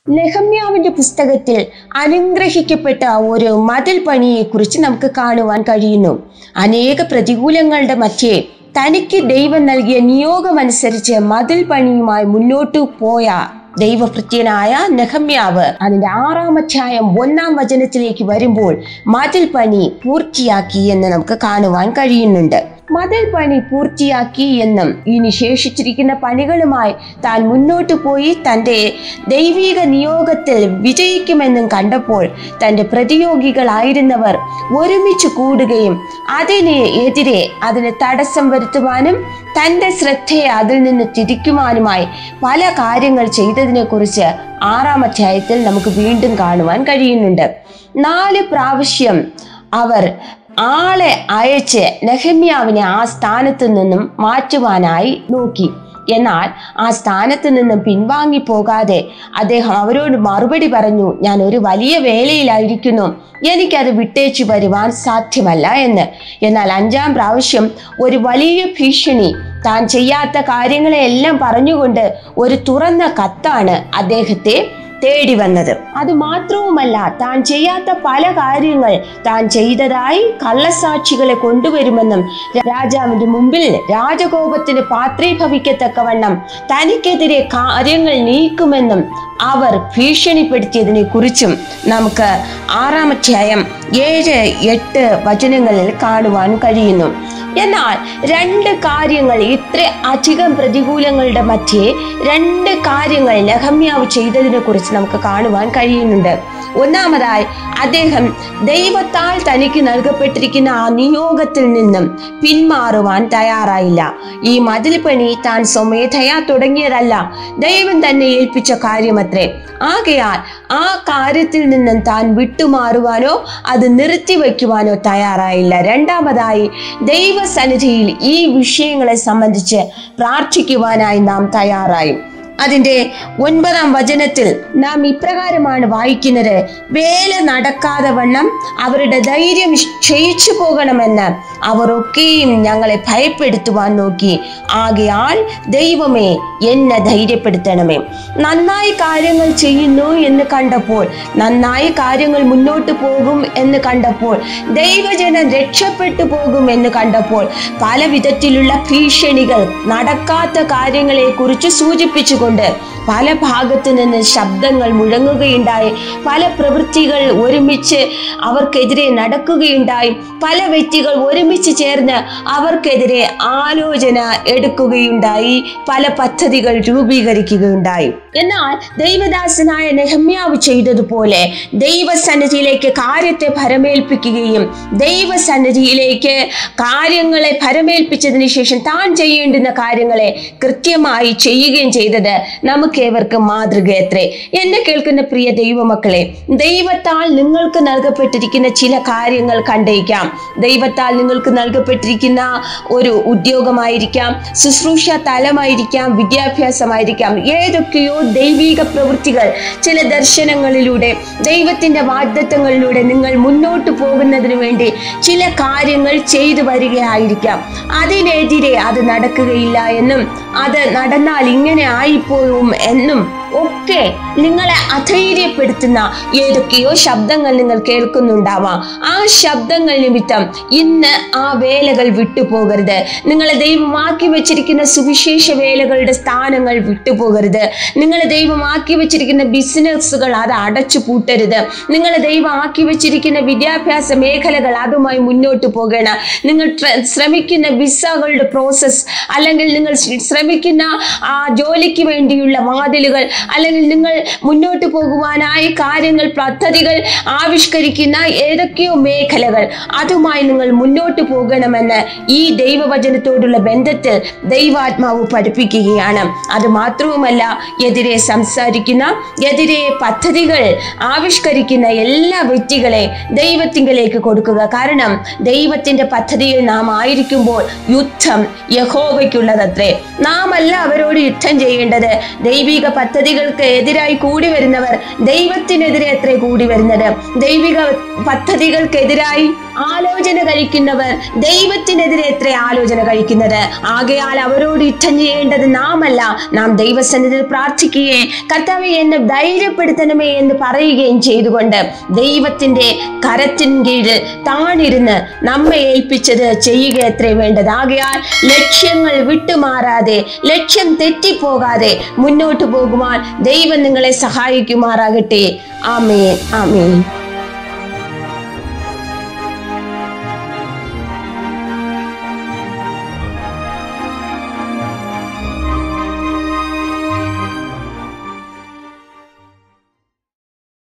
നെഹമ്യാവിന്റെ പുസ്തകത്തിൽ അനുഗ്രഹിക്കപ്പെട്ട ഒരു മതിൽ പണിയെ കുറിച്ച് നമുക്ക് കാണുവാൻ കഴിയുന്നു അനേക പ്രതികൂലങ്ങളുടെ മധ്യേ തനിക്ക് ദൈവം നൽകിയ നിയോഗമനുസരിച്ച് മതിൽ പണിയുമായി മുന്നോട്ടു പോയ ദൈവഭൃത്യനായ നെഹമ്യാവ് അതിന്റെ ആറാം അധ്യായം ഒന്നാം വചനത്തിലേക്ക് വരുമ്പോൾ മതിൽ പണി പൂർത്തിയാക്കി എന്ന് നമുക്ക് കാണുവാൻ കഴിയുന്നുണ്ട് മതിൽ പണി പൂർത്തിയാക്കി എന്നും ഇനി ശേഷിച്ചിരിക്കുന്ന പണികളുമായി താൻ മുന്നോട്ട് പോയി തൻ്റെ ദൈവിക നിയോഗത്തിൽ വിജയിക്കുമെന്നും കണ്ടപ്പോൾ തൻ്റെ പ്രതിയോഗികളായിരുന്നവർ ഒരുമിച്ച് കൂടുകയും അതിന് എതിരെ അതിന് തടസ്സം വരുത്തുവാനും തൻ്റെ ശ്രദ്ധയെ അതിൽ നിന്ന് തിരിക്കുവാനുമായി പല കാര്യങ്ങൾ ചെയ്തതിനെ കുറിച്ച് ആറാം അധ്യായത്തിൽ നമുക്ക് വീണ്ടും കാണുവാൻ കഴിയുന്നുണ്ട് നാല് പ്രാവശ്യം അവർ ആളെ അയച്ച് നെഹമ്യാവിനെ ആ സ്ഥാനത്ത് നിന്നും മാറ്റുവാനായി നോക്കി എന്നാൽ ആ സ്ഥാനത്ത് നിന്നും പിൻവാങ്ങി പോകാതെ അദ്ദേഹം അവരോട് മറുപടി പറഞ്ഞു ഞാൻ ഒരു വലിയ വേലയിലായിരിക്കുന്നു എനിക്കത് വിട്ടേച്ചു വരുവാൻ സാധ്യമല്ല എന്ന് എന്നാൽ അഞ്ചാം പ്രാവശ്യം ഒരു വലിയ ഭീഷണി താൻ ചെയ്യാത്ത കാര്യങ്ങളെല്ലാം പറഞ്ഞുകൊണ്ട് ഒരു തുറന്ന കത്താണ് അദ്ദേഹത്തെ തേടി വന്നത് അത് മാത്രവുമല്ല താൻ ചെയ്യാത്ത പല കാര്യങ്ങൾ താൻ ചെയ്തതായി കള്ളസാക്ഷികളെ കൊണ്ടുവരുമെന്നും രാജാവിന്റെ മുമ്പിൽ രാജകോപത്തിന് പാത്രീഭവിക്കത്തക്കവണ്ണം തനിക്കെതിരെ കാര്യങ്ങൾ നീക്കുമെന്നും അവർ ഭീഷണിപ്പെടുത്തിയതിനെ കുറിച്ചും നമുക്ക് ആറാം അധ്യായം ഏഴ് എട്ട് വചനങ്ങളിൽ കാണുവാൻ കഴിയുന്നു എന്നാൽ രണ്ട് കാര്യങ്ങൾ ഇത്ര അധികം പ്രതികൂലങ്ങളുടെ മധ്യേ രണ്ട് കാര്യങ്ങൾ നെഹമ്യാവ് ചെയ്തതിനെ കുറിച്ച് നമുക്ക് കാണുവാൻ കഴിയുന്നുണ്ട് ഒന്നാമതായി അദ്ദേഹം ദൈവത്താൽ തനിക്ക് നൽകപ്പെട്ടിരിക്കുന്ന ആ നിയോഗത്തിൽ നിന്നും പിന്മാറുവാൻ തയ്യാറായില്ല ഈ മതിൽ പണി താൻ സ്വമേധയാ തുടങ്ങിയതല്ല ദൈവം തന്നെ ഏൽപ്പിച്ച കാര്യമത്രേ ആകയാൽ ആ കാര്യത്തിൽ നിന്നും താൻ വിട്ടുമാറുവാനോ അത് നിർത്തിവെക്കുവാനോ തയ്യാറായില്ല രണ്ടാമതായി ദൈവസന്നിധിയിൽ ഈ വിഷയങ്ങളെ സംബന്ധിച്ച് പ്രാർത്ഥിക്കുവാനായി നാം തയ്യാറായി അതിന്റെ ഒൻപതാം വചനത്തിൽ നാം ഇപ്രകാരമാണ് വായിക്കുന്നത് വേല നടക്കാതെ വണ്ണം അവരുടെ ധൈര്യം ക്ഷയിച്ചു പോകണമെന്ന് അവർ ഒക്കെയും ഞങ്ങളെ ഭയപ്പെടുത്തുവാൻ നോക്കി ആകയാൽ ദൈവമേ എന്നെ ധൈര്യപ്പെടുത്തണമേ നന്നായി കാര്യങ്ങൾ ചെയ്യുന്നു എന്ന് കണ്ടപ്പോൾ നന്നായി കാര്യങ്ങൾ മുന്നോട്ട് പോകും എന്ന് കണ്ടപ്പോൾ ദൈവജനം രക്ഷപ്പെട്ടു പോകും എന്ന് കണ്ടപ്പോൾ പല വിധത്തിലുള്ള ഭീഷണികൾ നടക്കാത്ത കാര്യങ്ങളെ കുറിച്ച് സൂചിപ്പിച്ചുകൊണ്ട് പല ഭാഗത്തു നിന്ന് ശബ്ദങ്ങൾ മുഴങ്ങുകയുണ്ടായി പല പ്രവൃത്തികൾ ഒരുമിച്ച് അവർക്കെതിരെ നടക്കുകയുണ്ടായി പല വ്യക്തികൾ ഒരുമിച്ച് ചേർന്ന് അവർക്കെതിരെ ആലോചന എടുക്കുകയുണ്ടായി പല പദ്ധതികൾ രൂപീകരിക്കുകയുണ്ടായി എന്നാൽ ദൈവദാസനായ നെഹമ്യാവ് ചെയ്തതുപോലെ ദൈവസന്നിധിയിലേക്ക് കാര്യത്തെ ഭരമേൽപ്പിക്കുകയും ദൈവസന്നിധിയിലേക്ക് കാര്യങ്ങളെ ഭരമേൽപ്പിച്ചതിന് ശേഷം താൻ ചെയ്യേണ്ടുന്ന കാര്യങ്ങളെ കൃത്യമായി ചെയ്യുകയും ചെയ്തത് നമുക്കേവർക്കും മാതൃകയത്രേ എന്നെ കേൾക്കുന്ന പ്രിയ ദൈവമക്കളെ ദൈവത്താൽ നിങ്ങൾക്ക് നൽകപ്പെട്ടിരിക്കുന്ന ചില കാര്യങ്ങൾ കണ്ടേക്കാം ദൈവത്താൽ നിങ്ങൾക്ക് നൽകപ്പെട്ടിരിക്കുന്ന ഒരു ഉദ്യോഗമായിരിക്കാം ശുശ്രൂഷ തലമായിരിക്കാം വിദ്യാഭ്യാസമായിരിക്കാം ഏതൊക്കെയോ ദൈവിക പ്രവൃത്തികൾ ചില ദർശനങ്ങളിലൂടെ ദൈവത്തിന്റെ വാഗ്ദത്തങ്ങളിലൂടെ നിങ്ങൾ മുന്നോട്ട് പോകുന്നതിന് വേണ്ടി ചില കാര്യങ്ങൾ ചെയ്തു വരികയായിരിക്കാം അതിനെതിരെ അത് നടക്കുകയില്ല എന്നും അത് നടന്നാൽ ഇങ്ങനെ ആയിപ്പോവും എന്നും ഒക്കെ നിങ്ങളെ അധൈര്യപ്പെടുത്തുന്ന ഏതൊക്കെയോ ശബ്ദങ്ങൾ നിങ്ങൾ കേൾക്കുന്നുണ്ടാവാം ആ ശബ്ദങ്ങൾ നിമിത്തം ഇന്ന് ആ വേലകൾ വിട്ടുപോകരുത് നിങ്ങളെ ദൈവമാക്കി വെച്ചിരിക്കുന്ന സുവിശേഷ വേലകളുടെ സ്ഥാനങ്ങൾ വിട്ടുപോകരുത് നിങ്ങളെ ദൈവമാക്കി വെച്ചിരിക്കുന്ന ബിസിനസ്സുകൾ അത് അടച്ചു പൂട്ടരുത് നിങ്ങളെ ദൈവമാക്കി വെച്ചിരിക്കുന്ന വിദ്യാഭ്യാസ മേഖലകൾ അതുമായി മുന്നോട്ട് പോകണം നിങ്ങൾ ട്ര- ശ്രമിക്കുന്ന വിസകളുടെ പ്രോസസ്സ് അല്ലെങ്കിൽ നിങ്ങൾ ശ്ര- ശ്രമിക്കുന്ന ആ ജോലിക്ക് വേണ്ടിയുള്ള വാതിലുകൾ അല്ലെങ്കിൽ നിങ്ങൾ മുന്നോട്ട് പോകുവാനായി കാര്യങ്ങൾ പദ്ധതികൾ ആവിഷ്കരിക്കുന്ന ഏതൊക്കെയോ മേഖലകൾ അതുമായി നിങ്ങൾ മുന്നോട്ട് പോകണമെന്ന് ഈ ദൈവവചനത്തോടുള്ള ബന്ധത്തിൽ ദൈവാത്മാവ് പഠിപ്പിക്കുകയാണ് അത് മാത്രവുമല്ല എതിരെ സംസാരിക്കുന്ന എതിരെ പദ്ധതികൾ ആവിഷ്കരിക്കുന്ന എല്ലാ വ്യക്തികളെ ദൈവത്തിങ്കലേക്ക് കൊടുക്കുക കാരണം ദൈവത്തിന്റെ പദ്ധതിയിൽ നാം ആയിരിക്കുമ്പോൾ യുദ്ധം യഹോവയ്ക്കുള്ളതത്രേ നാം അല്ല അവരോട് യുദ്ധം ചെയ്യേണ്ടത് ദൈവിക പദ്ധതികൾക്ക് എതിരായി കൂടി വരുന്നവർ ദൈവത്തിനെതിരെ അത്രേ കൂടി വരുന്നത് ദൈവിക പദ്ധതികൾക്കെതിരായി ആലോചന കഴിക്കുന്നവർ ദൈവത്തിനെതിരെ എത്ര ആലോചന കഴിക്കുന്നത് ആകയാൽ അവരോട് യുദ്ധം ചെയ്യേണ്ടത് നാമല്ല നാം ദൈവസന്നിധിയിൽ പ്രാർത്ഥിക്കുകയും കർത്താവെ എന്നെ ധൈര്യപ്പെടുത്തണമേ എന്ന് പറയുകയും ചെയ്തുകൊണ്ട് ദൈവത്തിന്റെ കരത്തിൻ കീഴിൽ താണിരുന്ന് നമ്മെ ഏൽപ്പിച്ചത് ചെയ്യുക എത്രയും വേണ്ടത് ആകയാൽ ലക്ഷ്യങ്ങൾ വിട്ടുമാറാതെ ലക്ഷ്യം തെറ്റിപ്പോകാതെ മുന്നോട്ട് പോകുവാൻ ദൈവം നിങ്ങളെ സഹായിക്കുമാറാകട്ടെ ആമേൻ ആമേൻ